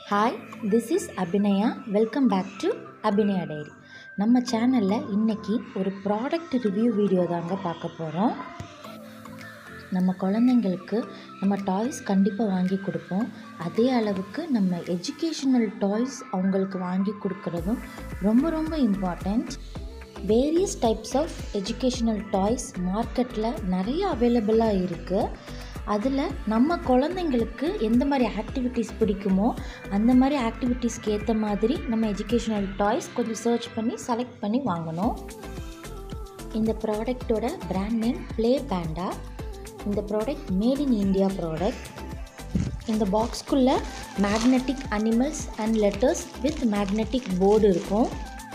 hi this is Abhinaya welcome back to Abhinaya diary நம்ம சேனலில் இன்றைக்கி ஒரு ப்ராடக்ட் ரிவ்யூ வீடியோ தாங்க பார்க்க போகிறோம் நம்ம குழந்தைங்களுக்கு நம்ம டாய்ஸ் கண்டிப்பாக வாங்கி கொடுப்போம் அதே அளவுக்கு நம்ம எஜுகேஷ்னல் டாய்ஸ் அவங்களுக்கு வாங்கி கொடுக்குறதும் ரொம்ப ரொம்ப important various types of educational toys மார்க்கெட்டில் நிறைய அவைலபிளாக இருக்குது அதில் நம்ம குழந்தைங்களுக்கு எந்த மாதிரி ஆக்டிவிட்டீஸ் பிடிக்குமோ அந்த மாதிரி ஆக்டிவிட்டீஸ்க்கு ஏற்ற மாதிரி நம்ம எஜுகேஷ்னல் டாய்ஸ் கொஞ்சம் சர்ச் பண்ணி செலக்ட் பண்ணி வாங்கணும் இந்த ப்ராடக்டோட பிராண்ட் நேம் ப்ளே பேண்டா இந்த product made in India product இந்த பாக்ஸ்க்குள்ளே magnetic animals and letters with magnetic board இருக்கும்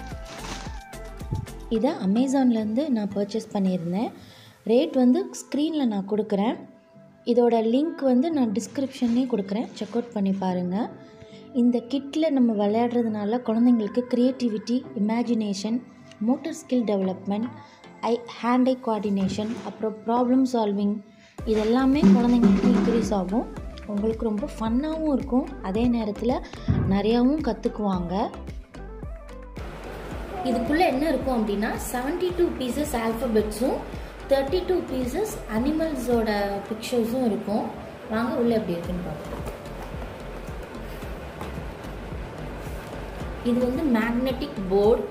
இதை அமேசான்லேருந்து நான் பர்ச்சேஸ் பண்ணியிருந்தேன் ரேட் வந்து ஸ்க்ரீனில் நான் கொடுக்குறேன் இதோட லிங்க் வந்து நான் டிஸ்கிரிப்ஷன்லேயும் கொடுக்குறேன் செக் அவுட் பண்ணி பாருங்கள் இந்த கிட்டில் நம்ம விளையாடுறதுனால குழந்தைங்களுக்கு creativity imagination motor skill development eye hand eye coordination அப்புறம் ப்ராப்ளம் சால்விங் இதெல்லாமே குழந்தைங்களுக்கு இன்க்ரீஸ் ஆகும் உங்களுக்கு ரொம்ப ஃபன்னாகவும் இருக்கும் அதே நேரத்தில் நிறையாவும் கற்றுக்குவாங்க இதுக்குள்ளே என்ன இருக்கும் அப்படின்னா செவன்டி டூ பீசஸ் ஆல்ஃபபெட்ஸும் தேர்ட்டி டூ பீசஸ் அனிமல்ஸோட பிக்சர்ஸும் இருக்கும் வாங்க உள்ளே எப்படி இருக்குன்னு பார்க்கலாம் இது வந்து மேக்னெட்டிக் போர்டு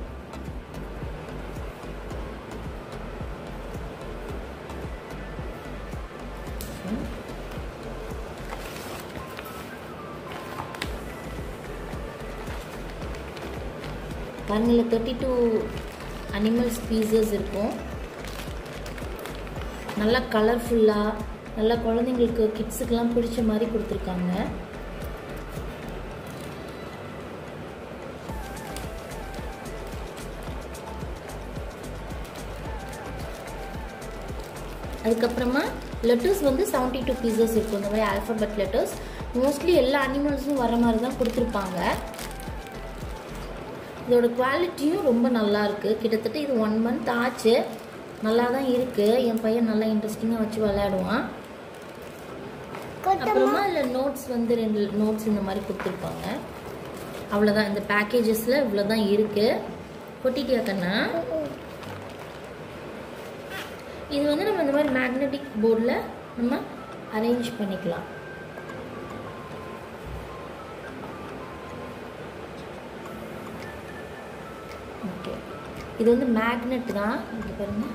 பாருங்கள் தேர்ட்டி டூ அனிமல்ஸ் பீசஸ் இருக்கும் நல்லா கலர்ஃபுல்லாக நல்லா குழந்தைங்களுக்கு கிட்ஸுக்கெல்லாம் பிடிச்ச மாதிரி கொடுத்துருக்காங்க அதுக்கப்புறமா லெட்டர்ஸ் வந்து செவன்ட்டி டூ பீசஸ் இருக்கும் இந்த மாதிரி ஆல்ஃபபெட் லெட்டர்ஸ் மோஸ்ட்லி எல்லா அனிமல்ஸும் வர மாதிரி தான் கொடுத்துருப்பாங்க இதோட குவாலிட்டியும் ரொம்ப நல்லா இருக்குது கிட்டத்தட்ட இது ஒன் மந்த் ஆச்சு நல்லா தான் இருக்குது என் பையன் நல்லா இன்ட்ரெஸ்டிங்காக வச்சு விளையாடுவான் அப்புறமா இதில் நோட்ஸ் வந்து ரெண்டு நோட்ஸ் இந்த மாதிரி கொடுத்துருப்பாங்க அவ்வளோதான் இந்த பேக்கேஜஸில் இவ்வளோ தான் இருக்குது கொட்டிட்டியா கண்ணா இது வந்து நம்ம இந்த மாதிரி மேக்னெட்டிக் போர்டில் நம்ம அரேஞ்ச் பண்ணிக்கலாம் ஓகே இது வந்து மேக்னெட் தான் இங்கே பாருங்க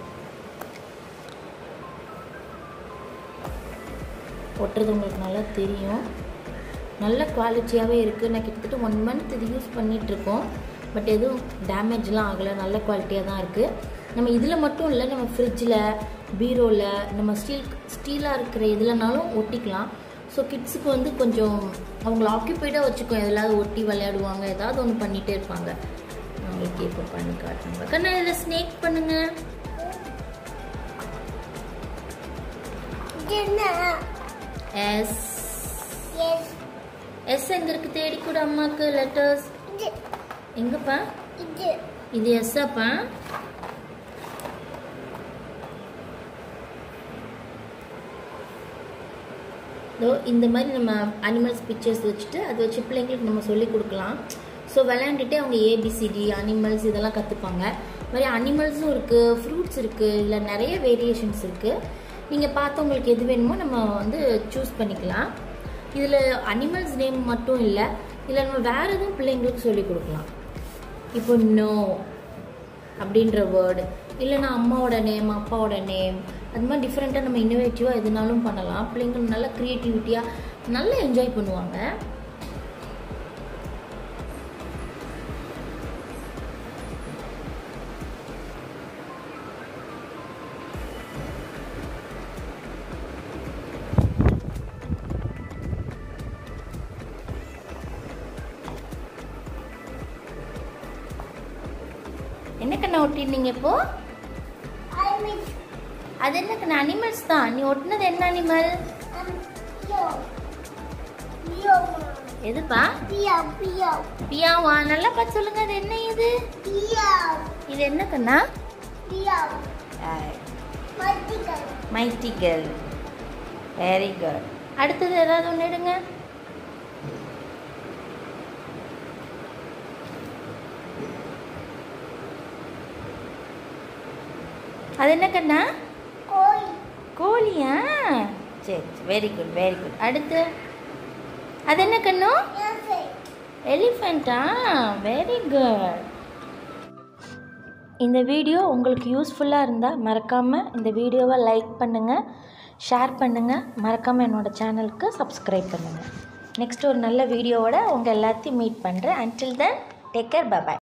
ஒட்டுறது உங்களுக்கு நல்லா தெரியும் நல்ல குவாலிட்டியாகவே இருக்குது நான் கிட்டத்தட்ட ஒன் மந்த் இது யூஸ் பண்ணிகிட்ருக்கோம் பட் எதுவும் டேமேஜ்லாம் ஆகலை நல்ல குவாலிட்டியாக தான் இருக்குது நம்ம இதில் மட்டும் இல்லை நம்ம ஃப்ரிட்ஜில் பீரோவில் நம்ம ஸ்டீல் ஸ்டீலாக இருக்கிற இதுலனாலும் ஒட்டிக்கலாம் ஸோ கிட்ஸுக்கு வந்து கொஞ்சம் அவங்கள ஆக்கியபைடாக வச்சுக்கோ எதாவது ஒட்டி விளையாடுவாங்க ஏதாவது ஒன்று பண்ணிகிட்டே இருப்பாங்க உங்களுக்கு இப்போ பண்ணி காட்டுங்க கண்ணா இதில் ஸ்னேக் பண்ணுங்க எஸ் எஸ் எங்க இருக்கு தேடி கூட அம்மாக்கு லெட்டர்ஸ் எங்கப்பா இது எஸ்ஸாப்பா இதோ இந்த மாதிரி நம்ம அனிமல்ஸ் பிக்சர்ஸ் வச்சுட்டு அதை வச்சு பிள்ளைங்களுக்கு நம்ம சொல்லி கொடுக்கலாம் ஸோ விளையாண்டுட்டே அவங்க ஏபிசிடி அனிமல்ஸ் இதெல்லாம் கற்றுப்பாங்க மாதிரி அனிமல்ஸும் இருக்குது ஃப்ரூட்ஸ் இருக்குது இதில் நிறைய வேரியேஷன்ஸ் இருக்குது நீங்கள் பார்த்து உங்களுக்கு எது வேணுமோ நம்ம வந்து சூஸ் பண்ணிக்கலாம் இதில் அனிமல்ஸ் நேம் மட்டும் இல்லை இதில் நம்ம வேறு எதுவும் பிள்ளைங்களுக்கு சொல்லி கொடுக்கலாம் இப்போ நோ அப்படின்ற வேர்டு இல்லைனா அம்மாவோட நேம் அப்பாவோட நேம் அது மாதிரி டிஃப்ரெண்ட்டாக நம்ம இன்னோவேட்டிவாக எதுனாலும் பண்ணலாம் பிள்ளைங்க நல்லா க்ரியேட்டிவிட்டியாக நல்லா என்ஜாய் பண்ணுவாங்க என்ன கண்ணா ஒட்டிருந்தீங்க இப்போ அது என்ன கண்ணா அனிமல்ஸ் தான் நீ ஒட்டினது என்ன அனிமல் எதுப்பா பியாவா நல்லா பார்த்து சொல்லுங்க அது என்ன இது இது என்ன கண்ணா மைட்டிகல் வெரி குட் அடுத்தது ஏதாவது ஒன்று எடுங்க அது என்ன கண்ணா கோழியா சரி வெரி குட் வெரி குட் அடுத்து அது என்ன கண்ணு எலிஃபெண்ட்டா வெரி குட் இந்த வீடியோ உங்களுக்கு யூஸ்ஃபுல்லாக இருந்தால் மறக்காமல் இந்த வீடியோவை லைக் பண்ணுங்கள் ஷேர் பண்ணுங்கள் மறக்காமல் என்னோடய சேனலுக்கு சப்ஸ்கிரைப் பண்ணுங்கள் நெக்ஸ்ட் ஒரு நல்ல வீடியோவோட உங்கள் எல்லாத்தையும் மீட் பண்ணுறேன் until then take care bye bye